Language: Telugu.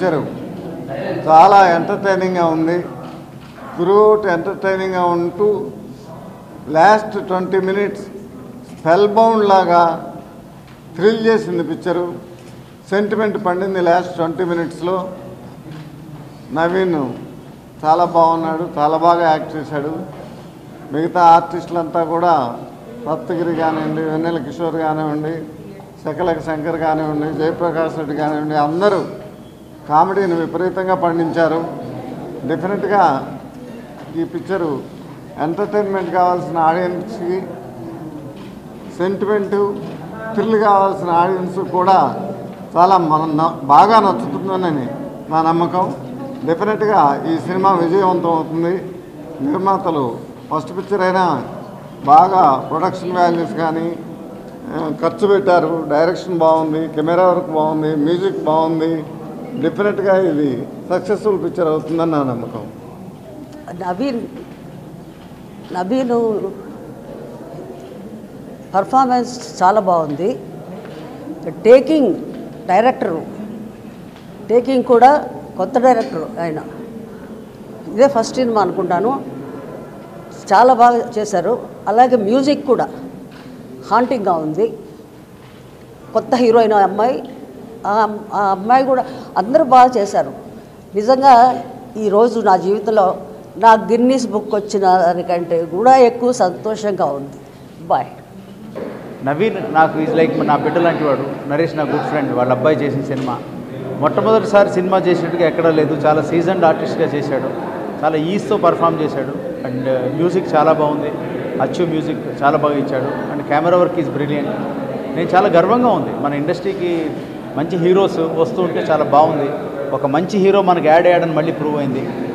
పిక్చరు చాలా ఎంటర్టైనింగ్గా ఉంది త్రూఅవుట్ ఎంటర్టైనింగ్గా ఉంటూ last twenty minutes spellbound లాగా థ్రిల్ చేసింది పిక్చరు సెంటిమెంట్ పండింది లాస్ట్ ట్వంటీ మినిట్స్లో నవీన్ చాలా బాగున్నాడు చాలా బాగా యాక్ట్ చేశాడు మిగతా ఆర్టిస్టులంతా కూడా రత్నగిరి కానివ్వండి వెన్నెల కిషోర్ కానివ్వండి శకలక శంకర్ కానివ్వండి జయప్రకాష్ రెడ్డి కానివ్వండి అందరూ కామెడీని విపరీతంగా పండించారు డెఫినెట్గా ఈ పిక్చరు ఎంటర్టైన్మెంట్ కావాల్సిన ఆడియన్స్కి సెంటిమెంటు థ్రిల్ కావాల్సిన ఆడియన్స్ కూడా చాలా మన న- బాగా నచ్చుతుందని నా నమ్మకం డెఫినెట్గా ఈ సినిమా విజయవంతం అవుతుంది నిర్మాతలు ఫస్ట్ పిక్చర్ అయినా బాగా ప్రొడక్షన్ వాల్యూస్ కానీ ఆ, ఖర్చు పెట్టారు డైరెక్షన్ బాగుంది కెమెరా వర్క్ బాగుంది మ్యూజిక్ బాగుంది డెఫినెట్గా ఇది సక్సెస్ఫుల్ పిక్చర్ అవుతుందని నా నమ్మకం నవీన్ నవీన్ పర్ఫార్మెన్స్ చాలా బాగుంది టేకింగ్ డైరెక్టరు టేకింగ్ కూడా కొత్త డైరెక్టర్ ఆయన ఇదే ఫస్ట్ సినిమా అనుకుంటాను చాలా బాగా చేశారు అలాగే మ్యూజిక్ కూడా హాంటింగ్గా ఉంది కొత్త హీరోయిన్ అమ్మాయి ఆ అమ్- ఆ అమ్మాయి కూడా అందరూ బాగా చేశారు నిజంగా ఈరోజు నా జీవితంలో నా గిన్నీస్ బుక్ వచ్చిన దానికంటే కూడా ఎక్కువ సంతోషంగా ఉంది బాయ్ నవీన్ నాకు ఈజ్ లైక్ నా బిడ్డ లాంటి వాడు నరేష్ నా గుడ్ ఫ్రెండ్ వాళ్ళ అబ్బాయి చేసిన సినిమా మొట్టమొదటిసారి సినిమా చేసినట్టుగా ఎక్కడా లేదు చాలా సీజన్డ్ ఆర్టిస్ట్గా చేశాడు చాలా ఈజ్తో పర్ఫామ్ చేశాడు అండ్ మ్యూజిక్ చాలా బాగుంది అచ్చు మ్యూజిక్ చాలా బాగా ఇచ్చాడు and camera work is brilliant నేను చాలా గర్వంగా ఉంది మన ఇండస్ట్రీకి మంచి హీరోస్ వస్తూ ఉంటే చాలా బాగుంది ఒక మంచి హీరో మనకి యాడ్ అయ్యాడని మళ్ళీ ప్రూవ్ అయింది